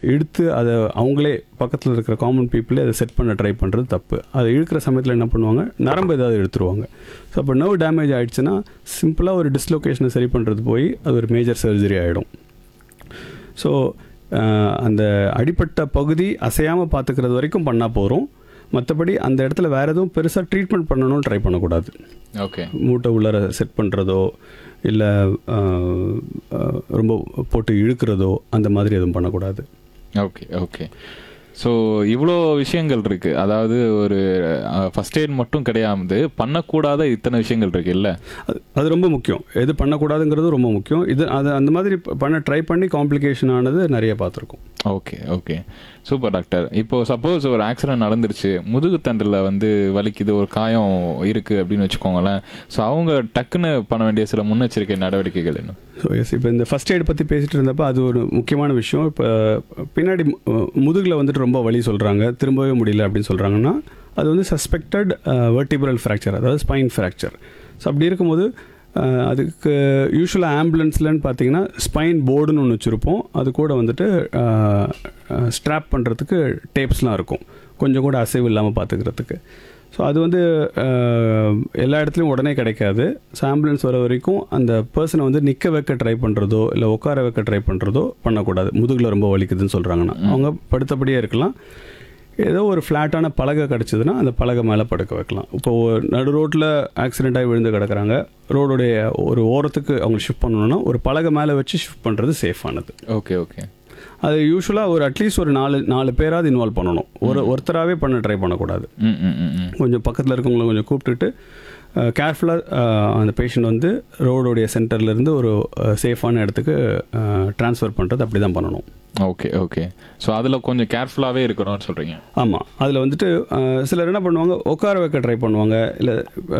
இழுத்து அதை அவங்களே பக்கத்தில் இருக்கிற காமன் பீப்புளே அதை செட் பண்ண ட்ரை பண்ணுறது தப்பு அதை இழுக்கிற சமயத்தில் என்ன பண்ணுவாங்க நரம்பு ஏதாவது எடுத்துருவாங்க ஸோ அப்போ நர்வ் டேமேஜ் ஆயிடுச்சுன்னா சிம்பிளாக ஒரு டிஸ்லொகேஷனை சரி பண்ணுறது போய் அது ஒரு மேஜர் சர்ஜரி ஆகிடும் ஸோ அந்த அடிப்பட்ட பகுதி அசையாமல் பார்த்துக்கிறது வரைக்கும் பண்ணால் போகிறோம் மற்றபடி அந்த இடத்துல வேறு எதுவும் பெருசாக ட்ரீட்மெண்ட் பண்ணணும்னு ட்ரை பண்ணக்கூடாது ஓகே மூட்டை உள்ளார செட் பண்ணுறதோ இல்லை ரொம்ப போட்டு இழுக்கிறதோ அந்த மாதிரி எதுவும் பண்ணக்கூடாது ஓகே ஓகே ஸோ இவ்வளோ விஷயங்கள் இருக்கு அதாவது ஒரு ஃபர்ஸ்ட் எய்ட் மட்டும் கிடையாது பண்ணக்கூடாத இத்தனை விஷயங்கள் இருக்கு இல்ல அது அது ரொம்ப முக்கியம் எது பண்ணக்கூடாதுங்கிறது ரொம்ப முக்கியம் இது அது அந்த மாதிரி ப- பண்ண ட்ரை பண்ணி காம்ப்ளிகேஷன் ஆனது நிறைய பார்த்துருக்கோம் ஓகே ஓகே சூப்பர் டாக்டர் இப்போ சப்போஸ் ஒரு ஆக்சிடென்ட் நடந்துருச்சு முதுகு தண்டில் வந்து வலிக்குது ஒரு காயம் இருக்கு அப்படின்னு வச்சுக்கோங்களேன் ஸோ அவங்க டக்குன்னு பண்ண வேண்டிய சில முன்னெச்சரிக்கை நடவடிக்கைகள் என்ன ஸோ எஸ் இப்போ இந்த ஃபஸ்ட் எய்ட் பற்றி பேசிகிட்டு இருந்தப்போ அது ஒரு முக்கியமான விஷயம் இப்போ பின்னாடி முதுகில் வந்துட்டு ரொம்ப வலி சொல்கிறாங்க திரும்பவே முடியல அப்படின்னு சொல்கிறாங்கன்னா அது வந்து சஸ்பெக்டட் வெர்டிபரல் ஃப்ராக்சர் அதாவது ஸ்பைன் ஃப்ராக்சர் ஸோ அப்படி இருக்கும்போது அஹ், அதுக்கு யூஸ்வலாக ஆம்புலன்ஸ்லன்னு பார்த்தீங்கன்னா ஸ்பைன் போர்டுன்னு ஒன்று வச்சுருப்போம் அது கூட வந்துட்டு ஸ்ட்ராப் பண்ணுறதுக்கு டேப்ஸ்லாம் இருக்கும் கொஞ்சம் கூட அசைவு இல்லாமல் பார்த்துக்கிறதுக்கு ஸோ அது வந்து அஹ், எல்லா இடத்துலையும் உடனே கிடைக்காது ஸோ ஆம்புலன்ஸ் வர வரைக்கும் அந்த பர்சனை வந்து நிற்க வைக்க ட்ரை பண்ணுறதோ இல்லை உட்கார வைக்க ட்ரை பண்ணுறதோ பண்ணக்கூடாது முதுகில் ரொம்ப வலிக்குதுன்னு சொல்கிறாங்கன்னா அவங்க படுத்தபடியே இருக்கலாம் ஏதோ ஒரு ஃப்ளாட்டான பலகை கிடச்சிதுன்னா அந்த பலகை மேலே படுக்க வைக்கலாம் இப்போ ஒரு நடு ரோட்டில் ஆக்சிடென்ட் ஆகி விழுந்து கிடக்குறாங்க ரோடுடைய ஒரு ஓரத்துக்கு அவங்க ஷிஃப்ட் பண்ணணும்னா ஒரு பலகை மேலே வச்சு ஷிஃப்ட் பண்ணுறது சேஃபானது ஓகே ஓகே அது யூஸ்வலாக ஒரு அட்லீஸ்ட் ஒரு நாலு நாலு பேராவது இன்வால்வ் பண்ணணும் ஒரு ஒருத்தராகவே பண்ண ட்ரை பண்ணக்கூடாது ம் ம் ம் ம் கொஞ்சம் பக்கத்தில் இருக்கவங்கள கொஞ்சம் கூப்பிட்டுட்டு கேர்ஃபுல்லாக அந்த பேஷண்ட் வந்து ரோடுடைய சென்டர்லேருந்து ஒரு சேஃபான இடத்துக்கு ட்ரான்ஸ்ஃபர் பண்ணுறது அப்படி தான் பண்ணணும் ஓகே ஓகே ஸோ அதில் கொஞ்சம் கேர்ஃபுல்லாகவே இருக்கணும்னு சொல்கிறீங்க ஆமாம் அதில் வந்துட்டு அஹ், சிலர் என்ன பண்ணுவாங்க உட்கார வைக்க ட்ரை பண்ணுவாங்க இல்லை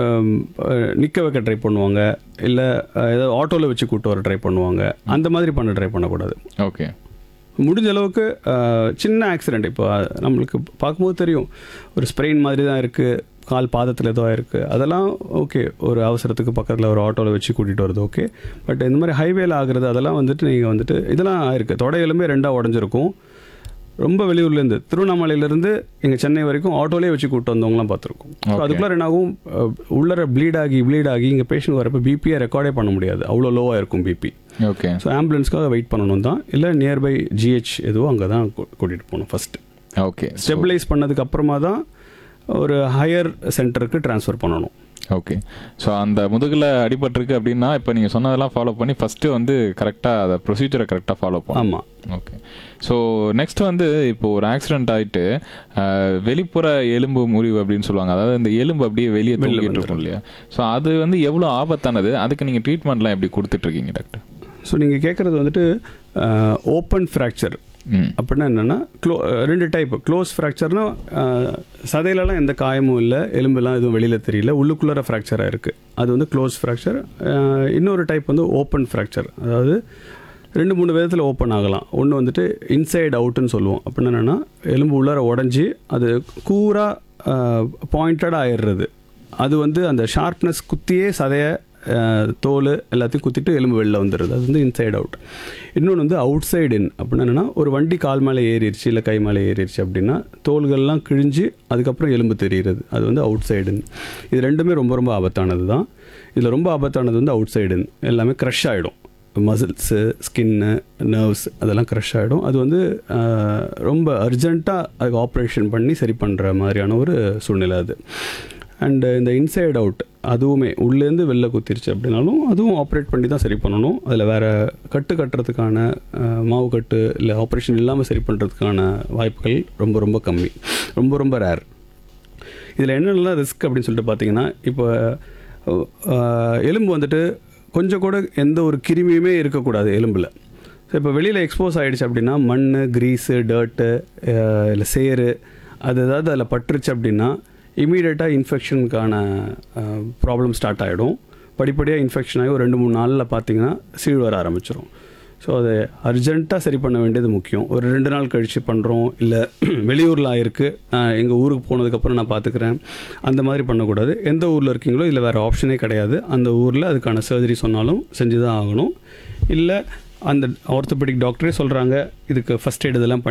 நிற்க வைக்க ட்ரை பண்ணுவாங்க இல்லை ஏதாவது ஆட்டோவில் வச்சு கூட்டு வர ட்ரை பண்ணுவாங்க அந்த மாதிரி பண்ண ட்ரை பண்ணக்கூடாது ஓகே முடிஞ்ச அளவுக்கு அஹ், சின்ன ஆக்சிடெண்ட் இப்போ அஹ், நம்மளுக்கு பார்க்கும்போது தெரியும் ஒரு ஸ்ப்ரெயின் மாதிரி தான் இருக்குது கால் பாதத்தில் ஏதோ இருக்குது அதெல்லாம் ஓகே ஒரு அவசரத்துக்கு பக்கத்தில் ஒரு ஆட்டோவில் வச்சு கூட்டிகிட்டு வருது ஓகே பட் இந்த மாதிரி ஹைவேல ஆகுறது அதெல்லாம் வந்துட்டு நீங்கள் வந்துட்டு இதெல்லாம் ஆயிருக்கு தொடை எலும்பே ரெண்டாக உடஞ்சிருக்கும் ரொம்ப வெளியூர்லேருந்து திருவண்ணாமலையிலேருந்து எங்கள் சென்னை வரைக்கும் ஆட்டோலேயே வச்சு கூப்பிட்டு வந்தவங்களாம் பார்த்துருக்கோம் ஸோ Okay. அதுக்குள்ளே என்ன ஆகும் அஹ், உள்ளர ப்ளீட் ஆகி ப்ளீட் ஆகி இங்கே பேஷண்ட் வரப்போ பிபியை ரெக்கார்டே பண்ண முடியாது அவ்வளோ லோவாக இருக்கும் பிபி ஓகே ஸோ ஆம்புலன்ஸ்க்காக வெயிட் பண்ணணும் தான் இல்லை நியர்பை ஜிஹெச் எதுவோ அங்கே தான் கூட்டிகிட்டு போகணும் ஃபஸ்ட்டு ஓகே ஸ்டெபிளைஸ் பண்ணதுக்கு அப்புறமா தான் ஒரு ஹையர் சென்டருக்கு ட்ரான்ஸ்ஃபர் பண்ணணும் ஓகே ஸோ அந்த முதுகில் அடிபட்டிருக்கு அப்படின்னா இப்போ நீங்கள் சொன்னதெல்லாம் ஃபாலோ பண்ணி ஃபஸ்ட்டு வந்து கரெக்டாக அதை ப்ரொசீஜரை கரெக்டாக ஃபாலோ பண்ணணும் ஆமாம் ஓகே ஸோ நெக்ஸ்ட் வந்து இப்போ ஒரு ஆக்சிடென்ட் ஆயிட்டு அஹ், வெளிப்புற எலும்பு முறிவு அப்படின்னு சொல்லுவாங்க அதாவது இந்த எலும்பு அப்படியே வெளியே வெளில தொங்கிட்டு இருக்கும் இல்லையா ஸோ அது வந்து எவ்வளோ ஆபத்தானது அதுக்கு நீங்கள் ட்ரீட்மெண்ட்லாம் எப்படி கொடுத்துட்டு இருக்கீங்க டாக்டர் ஸோ நீங்கள் கேட்குறது வந்துட்டு ஓப்பன் ஃப்ராக்சர் ம் அப்படின்னா என்னென்னா க்ளோ ரெண்டு டைப் க்ளோஸ் ஃப்ராக்சர்னா சதையிலலாம் எந்த காயமும் இல்லை எலும்பெல்லாம் எதுவும் வெளியில் தெரியல உள்ளுக்குள்ளார ஃப்ராக்சராக இருக்குது அது வந்து க்ளோஸ் ஃப்ராக்சர் இன்னொரு டைப் வந்து ஓப்பன் ஃப்ராக்சர் அதாவது ரெண்டு மூணு விதத்தில் ஓப்பன் ஆகலாம் ஒன்று வந்துட்டு இன்சைடு அவுட்டுன்னு சொல்லுவோம் அப்படின்னா என்னென்னா எலும்பு உள்ளார உடஞ்சி அது கூரா பாயிண்டடாக ஆயிடுறது அது வந்து அந்த ஷார்ப்னஸ் குத்தியே சதையை அஹ், தோல் எல்லாத்தையும் குத்திட்டு எலும்பு வெளில வந்துடுது அது வந்து இன்சைடு அவுட் இன்னொன்று வந்து அவுட் சைடு இன் அப்படின்னா என்னென்னா ஒரு வண்டி கால் மேலே ஏறிடுச்சு இல்லை கை மேலே ஏறிடுச்சு அப்படின்னா தோள்கள்லாம் கிழிஞ்சு அதுக்கப்புறம் எலும்பு தெரிகிறது அது வந்து அவுட் சைடு இன் இது ரெண்டுமே ரொம்ப ரொம்ப ஆபத்தானது தான் இதில் ரொம்ப ஆபத்தானது வந்து அவுட் சைடு இன் எல்லாமே க்ரஷ் ஆகிடும் மசில்ஸு ஸ்கின்னு நர்வ்ஸ் அதெல்லாம் க்ரஷ் ஆகிடும் அது வந்து அஹ், ரொம்ப அர்ஜெண்ட்டாக அதுக்கு ஆப்ரேஷன் பண்ணி சரி பண்ணுற மாதிரியான ஒரு சூழ்நிலை அது அண்டு இந்த இன்சைடு அவுட் அதுவுமே உள்ளேருந்து வெளில குத்திருச்சு அப்படின்னாலும் அதுவும் ஆப்ரேட் பண்ணி தான் சரி பண்ணணும் அதில் வேறு கட்டு கட்டுறதுக்கான அஹ், மாவு கட்டு இல்லை ஆப்ரேஷன் இல்லாமல் சரி பண்ணுறதுக்கான வாய்ப்புகள் ரொம்ப ரொம்ப கம்மி ரொம்ப ரொம்ப ரேர் இதில் என்னென்னலாம் ரிஸ்க் அப்படின்னு சொல்லிட்டு பார்த்தீங்கன்னா இப்போ அஹ், எலும்பு வந்துட்டு கொஞ்சம் கூட எந்த ஒரு கிருமியுமே இருக்கக்கூடாது எலும்பில் ஸோ இப்போ வெளியில் எக்ஸ்போஸ் ஆகிடுச்சு அப்படின்னா மண் கிரீஸு டர்ட்டு இல்லை சேறு அது ஏதாவது அதில் பட்டுருச்சு அப்படின்னா இமீடியட்டாக இன்ஃபெக்ஷனுக்கான ப்ராப்ளம் ஸ்டார்ட் ஆகிடும் படிப்படியாக இன்ஃபெக்ஷன் ஆகி ஒரு ரெண்டு மூணு நாளில் பார்த்தீங்கன்னா சீழ் வர ஆரம்பிச்சிடும் ஸோ அதை அர்ஜென்ட்டாக சரி பண்ண வேண்டியது முக்கியம் ஒரு ரெண்டு நாள் கழித்து பண்ணுறோம் இல்லை வெளியூரில் ஆயிருக்கு நான் எங்கள் ஊருக்கு போனதுக்கப்புறம் நான் பார்த்துக்கிறேன் அந்த மாதிரி பண்ணக்கூடாது எந்த ஊரில் இருக்கீங்களோ இதில் வேறு ஆப்ஷனே கிடையாது அந்த ஊரில் அதுக்கான சர்ஜரி சொன்னாலும் செஞ்சு தான் ஆகணும் இல்லை அந்த ஆர்த்தோபெடிக் டாக்டரே சொல்கிறாங்க இதுக்கு ஃபஸ்ட் எய்ட் இதெல்லாம் பண்ணி